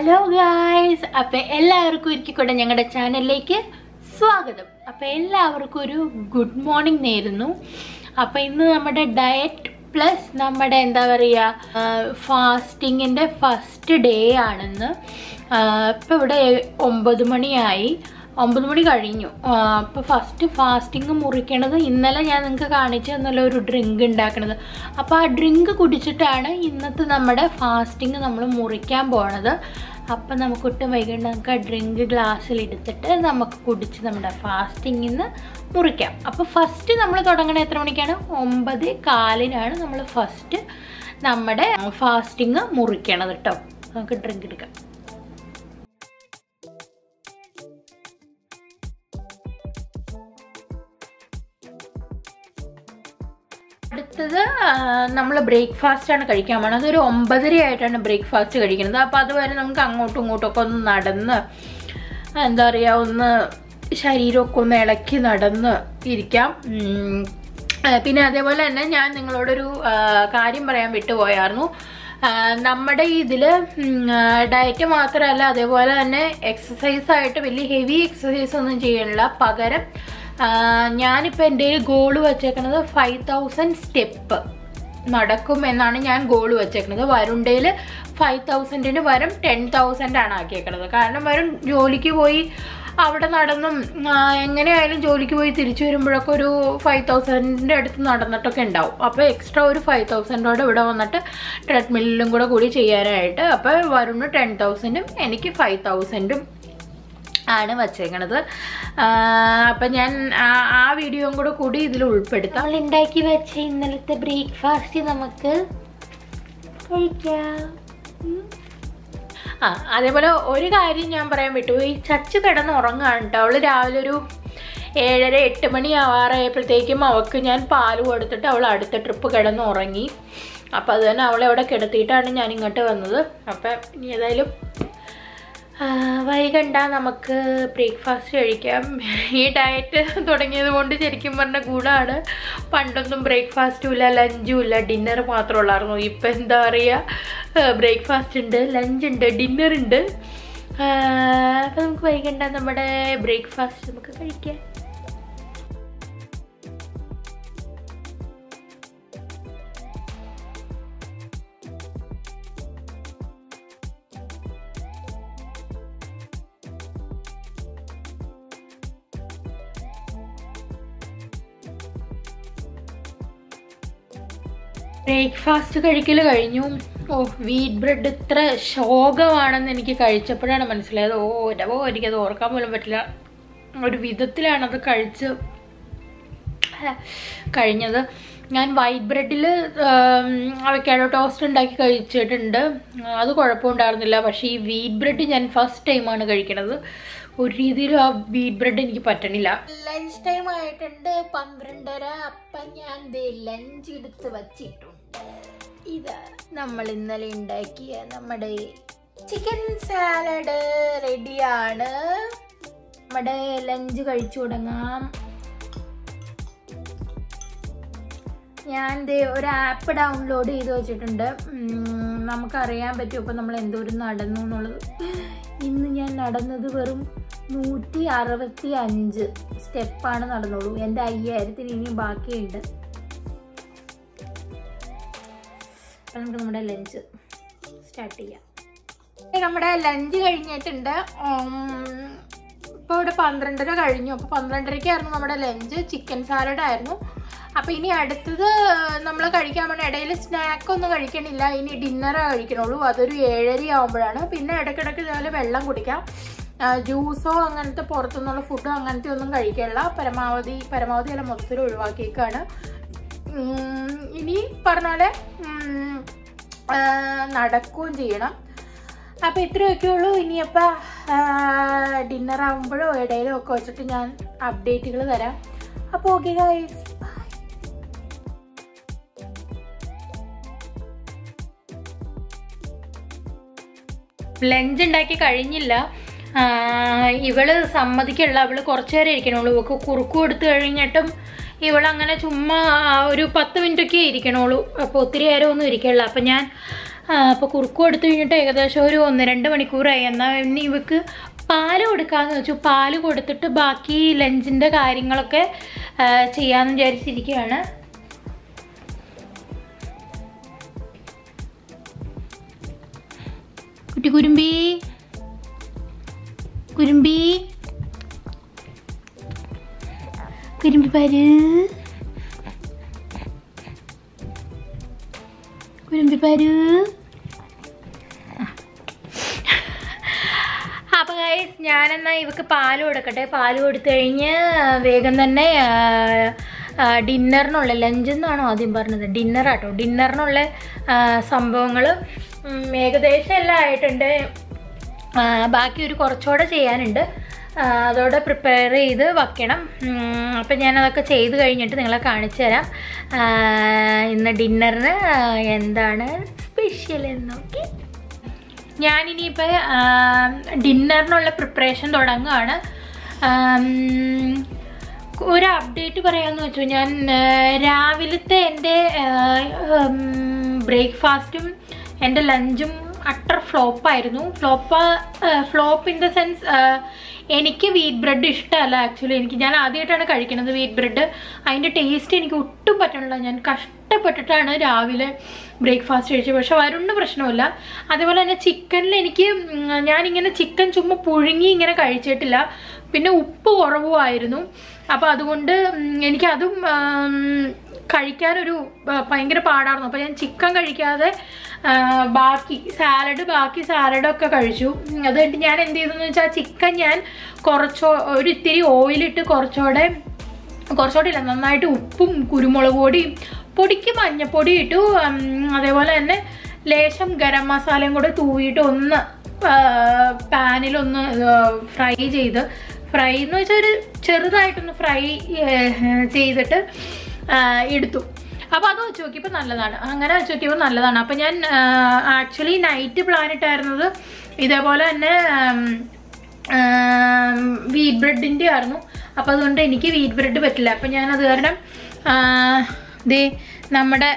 Hello guys അപ്പം എല്ലാവർക്കും ഒരിക്കൽ കൂടെ ഞങ്ങളുടെ ചാനലിലേക്ക് സ്വാഗതം അപ്പം എല്ലാവർക്കും ഒരു ഗുഡ് മോർണിംഗ് നേരുന്നു അപ്പം ഇന്ന് നമ്മുടെ ഡയറ്റ് പ്ലസ് നമ്മുടെ എന്താ പറയുക ഫാസ്റ്റിങ്ങിൻ്റെ ഫസ്റ്റ് ഡേ ആണെന്ന് ഇപ്പം ഇവിടെ ഒമ്പത് മണിയായി ഒമ്പത് മണി കഴിഞ്ഞു അപ്പോൾ ഫസ്റ്റ് ഫാസ്റ്റിംഗ് മുറിക്കണത് ഇന്നലെ ഞാൻ നിങ്ങൾക്ക് കാണിച്ചു തന്നല്ലോ ഒരു ഡ്രിങ്ക് ഉണ്ടാക്കണത് അപ്പോൾ ആ ഡ്രിങ്ക് കുടിച്ചിട്ടാണ് ഇന്നത്തെ നമ്മുടെ ഫാസ്റ്റിംഗ് നമ്മൾ മുറിക്കാൻ പോണത് അപ്പം നമുക്ക് ഒട്ടും വൈകേണ്ട നമുക്ക് ആ ഡ്രിങ്ക് ഗ്ലാസ്സിൽ എടുത്തിട്ട് നമുക്ക് കുടിച്ച് നമ്മുടെ ഫാസ്റ്റിംഗിൽ നിന്ന് മുറിക്കാം അപ്പോൾ ഫസ്റ്റ് നമ്മൾ തുടങ്ങണത് എത്ര മണിക്കാണ് ഒമ്പത് കാലിനാണ് നമ്മൾ ഫസ്റ്റ് നമ്മുടെ ഫാസ്റ്റിംഗ് മുറിക്കണത് കേട്ടോ നമുക്ക് ഡ്രിങ്ക് എടുക്കാം അടുത്തത് നമ്മൾ ബ്രേക്ക്ഫാസ്റ്റ് ആണ് കഴിക്കാൻ പോണത് അതൊരു ഒമ്പതര ആയിട്ടാണ് ബ്രേക്ക്ഫാസ്റ്റ് കഴിക്കുന്നത് അപ്പോൾ അതുവരെ നമുക്ക് അങ്ങോട്ടും ഇങ്ങോട്ടും ഒക്കെ ഒന്ന് നടന്ന് എന്താ പറയുക ഒന്ന് ശരീരമൊക്കെ ഒന്ന് ഇളക്കി നടന്ന് ഇരിക്കാം ഉം. ആ, പിന്നെ അതേപോലെ തന്നെ ഞാൻ നിങ്ങളോടൊരു ആ, കാര്യം പറയാൻ വിട്ടുപോയായിരുന്നു ആ, നമ്മുടെ ഇതിൽ ഡയറ്റ് മാത്രമല്ല അതേപോലെ തന്നെ എക്സസൈസ് ആയിട്ട് വലിയ ഹെവി എക്സസൈസ് ഒന്നും ചെയ്യണില്ല പകരം ഞാനിപ്പോൾ എൻ്റെ ഗോള് വെച്ചേക്കുന്നത് ഫൈവ് തൗസൻഡ് സ്റ്റെപ്പ് നടക്കും എന്നാണ് ഞാൻ ഗോൾ വെച്ചേക്കുന്നത് വരുണ്ടയിൽ ഫൈവ് തൗസൻഡിന് വരും ടെൻ തൗസൻഡ് ആണ് ആക്കിയേക്കുന്നത് കാരണം വരും ജോലിക്ക് പോയി അവിടെ നടന്നും ആ, എങ്ങനെയായാലും ജോലിക്ക് പോയി തിരിച്ചു വരുമ്പോഴൊക്കെ ഒരു ഫൈവ് തൗസൻഡിൻ്റെ അടുത്ത് നടന്നിട്ടൊക്കെ ഉണ്ടാവും അപ്പോൾ എക്സ്ട്രാ ഒരു ഫൈവ് തൗസൻഡോടെ ഇവിടെ വന്നിട്ട് ട്രെഡ്മില്ലിലും കൂടെ കൂടി ചെയ്യാനായിട്ട് അപ്പോൾ വരുണ് ടെൻ തൗസൻഡും എനിക്ക് ഫൈവ് തൗസൻഡും ആണ് വച്ചേക്കണത് അപ്പം ഞാൻ ആ- ആ വീഡിയോയും കൂടെ കൂടി ഇതിൽ ഉൾപ്പെടുത്താം നമ്മൾ ഉണ്ടാക്കി വെച്ച ഇന്നലത്തെ ബ്രേക്ക്ഫാസ്റ്റ് നമുക്ക് കഴിക്കാം ഉം. ആ അതേപോലെ ഒരു കാര്യം ഞാൻ പറയാൻ വിട്ടുപോയി ചച്ച് കിടന്ന് ഉറങ്ങാണ് കേട്ടോ അവള് രാവിലെ ഒരു ഏഴര എട്ട് മണി ആവാറായപ്പോഴത്തേക്കും അവൾക്ക് ഞാൻ പാല് കൊടുത്തിട്ട് അവൾ അടുത്ത ട്രിപ്പ് കിടന്ന് ഉറങ്ങി അപ്പം അത് തന്നെ അവളെ അവിടെ കിടത്തിയിട്ടാണ് ഞാൻ ഇങ്ങോട്ട് വന്നത് അപ്പം ഇനി ഏതായാലും ആ, വൈകണ്ട നമുക്ക് ബ്രേക്ക്ഫാസ്റ്റ് കഴിക്കാം ഈ ഡയറ്റ് തുടങ്ങിയത് കൊണ്ട് ശരിക്കും പറഞ്ഞ ഗുണമാണ് പണ്ടൊന്നും ബ്രേക്ക്ഫാസ്റ്റും ഇല്ല ലഞ്ചും ഇല്ല ഡിന്നർ മാത്രമേ ഉള്ളായിരുന്നു ഇപ്പം എന്താ പറയുക ബ്രേക്ക്ഫാസ്റ്റ് ഉണ്ട് ലഞ്ച് ഉണ്ട് ഡിന്നർ ഉണ്ട് അപ്പം നമുക്ക് വൈകണ്ട നമ്മുടെ ബ്രേക്ക്ഫാസ്റ്റ് നമുക്ക് കഴിക്കാം ബ്രേക്ക്ഫാസ്റ്റ് കഴിക്കൽ കഴിഞ്ഞു ഓ വീറ്റ് ബ്രെഡ് ഇത്ര ശോകമാണെന്ന് എനിക്ക് കഴിച്ചപ്പോഴാണ് മനസ്സിലായത് ഓ ഓ എനിക്കത് ഓർക്കാൻ പോലും പറ്റില്ല ഒരു വിധത്തിലാണത് കഴിച്ച് കഴിഞ്ഞത് ഞാൻ വൈറ്റ് ബ്രെഡിൽ അവക്കാഡോ ടോസ്റ്റ് ഉണ്ടാക്കി കഴിച്ചിട്ടുണ്ട് അത് കുഴപ്പമുണ്ടായിരുന്നില്ല പക്ഷേ ഈ വീറ്റ് ബ്രെഡ് ഞാൻ ഫസ്റ്റ് ടൈമാണ് കഴിക്കണത് ഒരു രീതിയിലും ആ വീറ്റ് ബ്രെഡ് എനിക്ക് പറ്റണില്ല ലഞ്ച് ടൈം ആയിട്ടുണ്ട് പന്ത്രണ്ടര അപ്പം ഞാൻ ലഞ്ച് എടുത്ത് വച്ചിട്ടുണ്ട് ഇത് നമ്മൾ ഇന്നലെ ഉണ്ടാക്കിയ നമ്മുടെ ചിക്കൻ സാലഡ് റെഡിയാണ് നമ്മുടെ ലഞ്ച് കഴിച്ചു തുടങ്ങാം ഞാൻ ദേ ഒരു ആപ്പ് ഡൗൺലോഡ് ചെയ്ത് വെച്ചിട്ടുണ്ട് ഉം, നമുക്കറിയാൻ പറ്റും ഇപ്പം നമ്മൾ എന്തോരം നടന്നു എന്നുള്ളത് ഇന്ന് ഞാൻ നടന്നത് വെറും നൂറ്റി അറുപത്തി അഞ്ച് സ്റ്റെപ്പാണ് നടന്നുള്ളൂ എൻ്റെ അയ്യായിരത്തിന് ഇനി ബാക്കിയുണ്ട് അപ്പം നമുക്ക് നമ്മുടെ ലഞ്ച് സ്റ്റാർട്ട് ചെയ്യാം ഏ, നമ്മുടെ ലഞ്ച് കഴിഞ്ഞിട്ടുണ്ട് ഇപ്പോൾ ഇവിടെ പന്ത്രണ്ടര കഴിഞ്ഞു അപ്പോൾ പന്ത്രണ്ടരയ്ക്കായിരുന്നു നമ്മുടെ ലഞ്ച് ചിക്കൻ സാലഡ് ആയിരുന്നു അപ്പോൾ ഇനി അടുത്തത് നമ്മൾ കഴിക്കാൻ പോണ ഇടയിൽ സ്നാക്കൊന്നും കഴിക്കണില്ല ഇനി ഡിന്നറേ കഴിക്കണുള്ളൂ അതൊരു ഏഴര ആകുമ്പോഴാണ് പിന്നെ ഇടയ്ക്കിടയ്ക്ക് ഇതുപോലെ വെള്ളം കുടിക്കാം ജ്യൂസോ അങ്ങനത്തെ പുറത്തുനിന്നുള്ള ഫുഡോ അങ്ങനത്തെ ഒന്നും കഴിക്കാനില്ല പരമാവധി പരമാവധി അല്ല മൊത്തത്തിൽ ഒഴിവാക്കിയേക്കാണ് ഉം, ഇനി പറഞ്ഞ പോലെ ഉം, ആ, നടക്കുകയും ചെയ്യണം അപ്പോൾ ഇത്രയൊക്കെ ഉള്ളൂ ഇനിയപ്പോൾ ഡിന്നർ ആകുമ്പോഴോ ഇടയിലോ ഒക്കെ വെച്ചിട്ട് ഞാൻ അപ്ഡേറ്റുകൾ തരാം അപ്പോൾ ഓക്കെ ഗൈസ് ലഞ്ച് ഉണ്ടാക്കി കഴിഞ്ഞില്ല ആ, ഇവള് സമ്മതിക്കുള്ള അവള് കുറച്ചു നേരം ഇരിക്കണുള്ളൂ ഇവക്ക് കുറുക്ക് കൊടുത്തു കഴിഞ്ഞിട്ടും ഇവളങ്ങനെ ചുമ്മാ ആ, ഒരു പത്ത് മിനിറ്റ് ഒക്കെ ഇരിക്കണുള്ളൂ അപ്പോൾ ഒത്തിരി നേരം ഒന്നും ഇരിക്കണില്ല അപ്പം ഞാൻ അപ്പോൾ കുറുക്കും എടുത്തു കഴിഞ്ഞിട്ട് ഏകദേശം ഒരു ഒന്ന് രണ്ട് മണിക്കൂറായി എന്നാൽ ഇനി ഇവക്ക് പാല് കൊടുക്കാമെന്ന് വെച്ചു പാല് കൊടുത്തിട്ട് ബാക്കി ലഞ്ചിൻ്റെ കാര്യങ്ങളൊക്കെ ആ, ചെയ്യാമെന്ന് വിചാരിച്ചിരിക്കുകയാണ് കുട്ടി കുരുമ്പി കുരുമ്പി കുരുമ്പി പാര് കുരുമ്പി പാര് അപ്പോൾ ഗൈസ് ഞാനെന്നാൽ ഇവക്ക് പാല് കൊടുക്കട്ടെ പാല് കൊടുത്തു കഴിഞ്ഞ് വേഗം തന്നെ ഡിന്നറിനുള്ള ലഞ്ച് എന്നാണോ ആദ്യം പറഞ്ഞത് ഡിന്നറാട്ടോ ഡിന്നറിനുള്ള സംഭവങ്ങൾ ഏകദേശം എല്ലാം ആയിട്ടുണ്ട് ആ, ബാക്കി ഒരു കുറച്ചുകൂടെ ചെയ്യാനുണ്ട് ആ, അതോടെ പ്രിപ്പയർ ചെയ്ത് വെക്കണം ഉം, അപ്പം ഞാനതൊക്കെ ചെയ്ത് കഴിഞ്ഞിട്ട് നിങ്ങളെ കാണിച്ചു തരാം ആ, ഇന്ന് ഡിന്നറിന് എന്താണ് സ്പെഷ്യൽ എന്ന് നോക്കി ഞാനിനിയിപ്പോൾ ഡിന്നറിനുള്ള പ്രിപ്പറേഷൻ തുടങ്ങുകയാണ് ആം, ഒരു അപ്ഡേറ്റ് പറയാമെന്ന് വെച്ചു ഞാൻ ആ, രാവിലത്തെ എൻ്റെ ബ്രേക്ക്ഫാസ്റ്റും എൻ്റെ ലഞ്ചും അട്ടർ ഫ്ലോപ്പായിരുന്നു flop flop in the sense എനിക്ക് വീറ്റ് ബ്രെഡ് ഇഷ്ടമല്ല ആക്ച്വലി എനിക്ക് ഞാൻ ആദ്യമായിട്ടാണ് കഴിക്കുന്നത് വീറ്റ് ബ്രെഡ് അതിൻ്റെ ടേസ്റ്റ് എനിക്ക് ഒട്ടും പറ്റണില്ല ഞാൻ കഷ്ടപ്പെട്ടിട്ടാണ് രാവിലെ ബ്രേക്ക്ഫാസ്റ്റ് കഴിച്ചത് പക്ഷെ വരുന്ന പ്രശ്നമില്ല അതേപോലെ തന്നെ ചിക്കനിൽ എനിക്ക് ഉം, ഞാനിങ്ങനെ ചിക്കൻ ചുമ്മാ പുഴുങ്ങി ഇങ്ങനെ കഴിച്ചിട്ടില്ല പിന്നെ ഉപ്പ് കുറവുമായിരുന്നു അപ്പോൾ അതുകൊണ്ട് ഉം, എനിക്കതും ആം, കഴിക്കാനൊരു ആ, ഭയങ്കര പാടായിരുന്നു അപ്പോൾ ഞാൻ ചിക്കൻ കഴിക്കാതെ ആ, ബാക്കി സാലഡ് ബാക്കി സാലഡൊക്കെ കഴിച്ചു ഉം, അത് കഴിഞ്ഞിട്ട് ഞാൻ എന്ത് ചെയ്തെന്ന് വെച്ചാൽ ചിക്കൻ ഞാൻ കുറച്ചോ ഒരു ഇത്തിരി ഓയിലിട്ട് കുറച്ചുകൂടെ കുറച്ചുകൂടെ ഇല്ല നന്നായിട്ട് ഉപ്പും കുരുമുളക് പൊടിയും പൊടിക്ക് മഞ്ഞപ്പൊടി ഇട്ടു ഉം, അതേപോലെ തന്നെ ലേശം ഗരം മസാലയും കൂടെ തൂവിയിട്ട് ഒന്ന് പാനിലൊന്ന് ഫ്രൈ ചെയ്ത് ഫ്രൈ എന്ന് വെച്ചാൽ ഒരു ചെറുതായിട്ടൊന്ന് ഫ്രൈ ചെയ്തിട്ട് ആ, എടുത്തു അപ്പോൾ അത് വെച്ച് നോക്കിയപ്പോൾ നല്ലതാണ് അങ്ങനെ വെച്ച് നോക്കിയപ്പോൾ നല്ലതാണ് അപ്പോൾ ഞാൻ ആക്ച്വലി നൈറ്റ് പ്ലാൻ ഇട്ടായിരുന്നത് ഇതേപോലെ തന്നെ വീറ്റ് ബ്രെഡിൻ്റെ ആയിരുന്നു അപ്പോൾ അതുകൊണ്ട് എനിക്ക് വീറ്റ് ബ്രെഡ് പറ്റില്ല അപ്പോൾ ഞാൻ അത് കാരണം ആ, ദേ നമ്മുടെ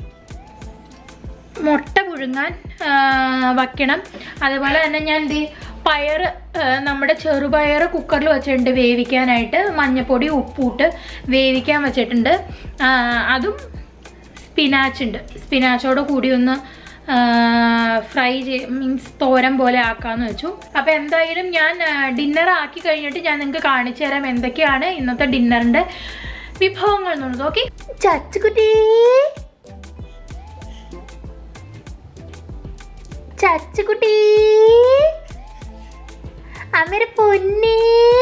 മുട്ട പുഴുങ്ങാൻ ആ, വയ്ക്കണം അതുപോലെ തന്നെ ഞാൻ ദേ പയർ നമ്മുടെ ചെറുപയർ കുക്കറിൽ വെച്ചിട്ടുണ്ട് വേവിക്കാനായിട്ട് മഞ്ഞപ്പൊടി ഉപ്പൂട്ട് വേവിക്കാൻ വെച്ചിട്ടുണ്ട് ആ, അതും സ്പിനാച്ച് ഉണ്ട് സ്പിനാച്ചോട് കൂടി ഒന്ന് ഫ്രൈ ചെയ് മീൻസ് തോരൻ പോലെ ആക്കാന്ന് വെച്ചു അപ്പോൾ എന്തായാലും ഞാൻ ഡിന്നർ ആക്കി കഴിഞ്ഞിട്ട് ഞാൻ നിങ്ങൾക്ക് കാണിച്ചു തരാം എന്തൊക്കെയാണ് ഇന്നത്തെ ഡിന്നറിൻ്റെ വിഭവങ്ങൾ എന്നുള്ളത് ഓക്കെ ചച്ചുകുട്ടി ചച്ചുകുട്ടി അമര പൊന്നി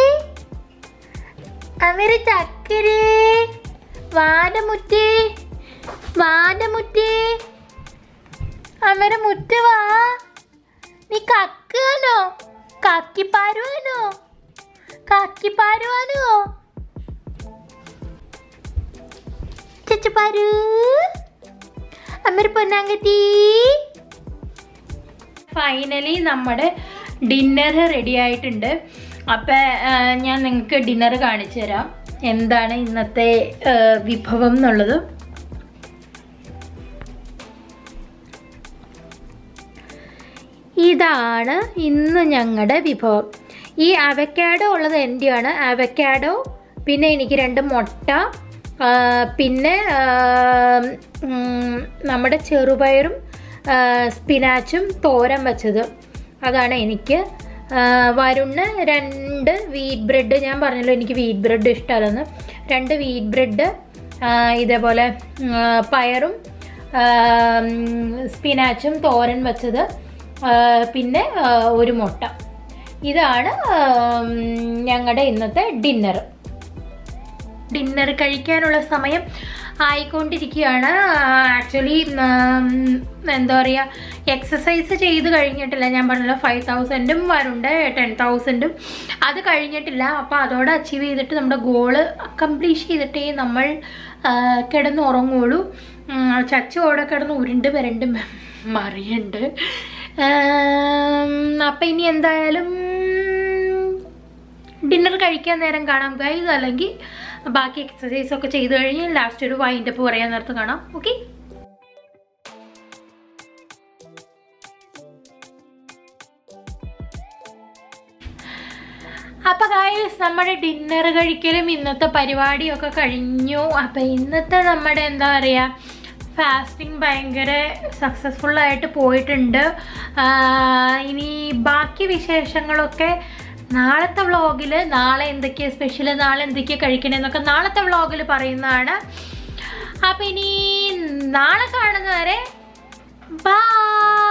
അമര ചക്കരേ വാനമുറ്റേ വാനമുറ്റേ അമര മുറ്റ വാ നീ കക്കാനോ കക്കിപ്പാരുവാനോ കക്കിപ്പാരുവാനോ ചച്ചുപാരു അമര പൊന്നാങ്കത്തി ഫൈനലി നമ്മുടെ ഡിന്നർ റെഡി ആയിട്ടുണ്ട് അപ്പം ഞാൻ നിങ്ങൾക്ക് ഡിന്നർ കാണിച്ചു തരാം എന്താണ് ഇന്നത്തെ ആ, വിഭവം എന്നുള്ളത് ഇതാണ് ഇന്ന് ഞങ്ങളുടെ വിഭവം ഈ അവക്കാഡോ ഉള്ളത് എൻ്റെയാണ് അവക്കാഡോ പിന്നെ എനിക്ക് രണ്ട് മുട്ട ആ, പിന്നെ ആ, ഉം, നമ്മുടെ ചെറുപയറും ആ, സ്പിനാച്ചും തോരൻ വെച്ചത് അതാണ് എനിക്ക് ആ, വരുണ് രണ്ട് വീറ്റ് ബ്രെഡ് ഞാൻ പറഞ്ഞല്ലോ എനിക്ക് വീറ്റ് ബ്രെഡ് ഇഷ്ടമല്ലെന്ന് രണ്ട് വീറ്റ് ബ്രെഡ് ഇതേപോലെ ഉം, ആ, പയറും ആ, ഉം, സ്പിനാച്ചും തോരൻ വെച്ചത് ആ, പിന്നെ ആ, ഒരു മുട്ട ഇതാണ് ഞങ്ങളുടെ ഇന്നത്തെ ഡിന്നർ ഡിന്നർ കഴിക്കാനുള്ള സമയം ആയിക്കൊണ്ടിരിക്കുകയാണ് ആക്ച്വലി എന്താ പറയുക എക്സസൈസ് ചെയ്ത് കഴിഞ്ഞിട്ടില്ല ഞാൻ പറഞ്ഞല്ലോ ഫൈവ് തൗസൻഡും വരുണ്ട് ടെൻ തൗസൻഡും അത് കഴിഞ്ഞിട്ടില്ല അപ്പോൾ അതോടെ അച്ചീവ് ചെയ്തിട്ട് നമ്മുടെ ഗോള് കംപ്ലീറ്റ് ചെയ്തിട്ടേ നമ്മൾ ആ, കിടന്ന് ഉറങ്ങുള്ളൂ ഉം, ചച്ചു അവിടെ കിടന്ന് ഉരുണ്ട് വരണ്ട് മറിയുണ്ട് അപ്പം ഇനി എന്തായാലും ഡിന്നർ കഴിക്കാൻ നേരം കാണാം ഗൈസ് അല്ലെങ്കിൽ ബാക്കി എക്സസൈസ് ഒക്കെ ചെയ്ത് കഴിഞ്ഞ് ലാസ്റ്റ് ഒരു വൈൻഡപ്പ് പറയാൻ നേരത്ത് കാണാം ഓക്കെ അപ്പൊ ഗൈസ് നമ്മുടെ ഡിന്നർ കഴിക്കലും ഇന്നത്തെ പരിപാടിയൊക്കെ കഴിഞ്ഞു അപ്പൊ ഇന്നത്തെ നമ്മുടെ എന്താ പറയാ ഫാസ്റ്റിംഗ് ഭയങ്കര സക്സസ്ഫുൾ ആയിട്ട് പോയിട്ടുണ്ട് ആ, ഇനി ബാക്കി വിശേഷങ്ങളൊക്കെ നാളത്തെ വ്ളോഗിൽ നാളെ എന്തൊക്കെയാണ് സ്പെഷ്യൽ നാളെ എന്തൊക്കെയാണ് കഴിക്കണമെന്നൊക്കെ നാളത്തെ വ്ളോഗിൽ പറയുന്നതാണ് അപ്പം ഇനി നാളെ കാണുന്നവരെ ബൈ